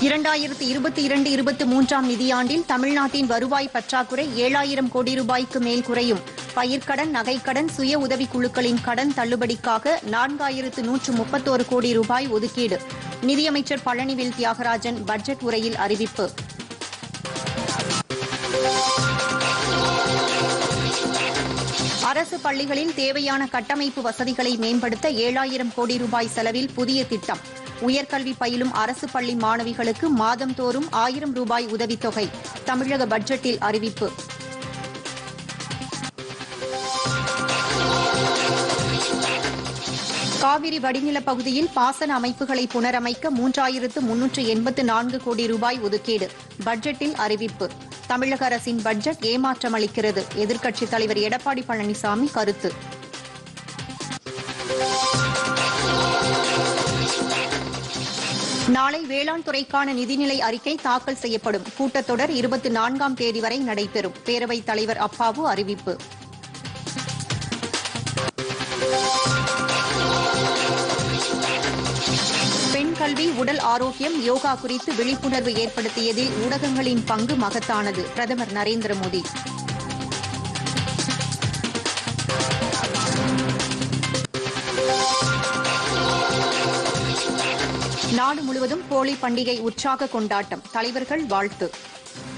இரண்டாயிரத்து இருபத்தி இரண்டு இருபத்தி மூன்றாம் நிதியாண்டில் தமிழ்நாட்டின் வருவாய் பற்றாக்குறை ஏழாயிரம் கோடி ரூபாய்க்கு மேல் குறையும் பயிர்க்கடன் நகைக்கடன் சுய உதவிக் குழுக்களின் கடன் தள்ளுபடிக்காக நான்காயிரத்து நூற்று முப்பத்தோரு கோடி ரூபாய் ஒதுக்கீடு நிதியமைச்சர் பழனிவேல் தியாகராஜன் பட்ஜெட் உரையில் அறிவிப்பு அரசு பள்ளிகளில் தேவையான கட்டமைப்பு வசதிகளை மேம்படுத்த ஏழாயிரம் கோடி ரூபாய் செலவில் புதிய திட்டம் உயர்கல்வி பயிலும் அரசு பள்ளி மாணவிகளுக்கு மாதந்தோறும் ஆயிரம் ரூபாய் உதவித்தொகை தமிழக பட்ஜெட்டில் அறிவிப்பு காவிரி வடிநிலப் பகுதியில் பாசன அமைப்புகளை புனரமைக்க மூன்றாயிரத்து முன்னூற்று எண்பத்து நான்கு கோடி ரூபாய் ஒதுக்கீடு பட்ஜெட்டில் அறிவிப்பு தமிழக அரசின் பட்ஜெட் ஏமாற்றம் அளிக்கிறது எதிர்க்கட்சித் தலைவர் எடப்பாடி பழனிசாமி கருத்து நாளை வேளாண் துறைக்கான நிதிநிலை அறிக்கை தாக்கல் செய்யப்படும் கூட்டத்தொடர் இருபத்தி நான்காம் தேதி வரை நடைபெறும் பேரவைத் தலைவர் அப்பாவு அறிவிப்பு பெண் கல்வி உடல் ஆரோக்கியம் யோகா குறித்து விழிப்புணர்வு ஏற்படுத்தியதில் ஊடகங்களின் பங்கு மகத்தானது பிரதமர் நரேந்திர மோடி நாடு முழுவதும் ஹோலி பண்டிகை உற்சாக கொண்டாட்டம் தலைவர்கள் வாழ்த்து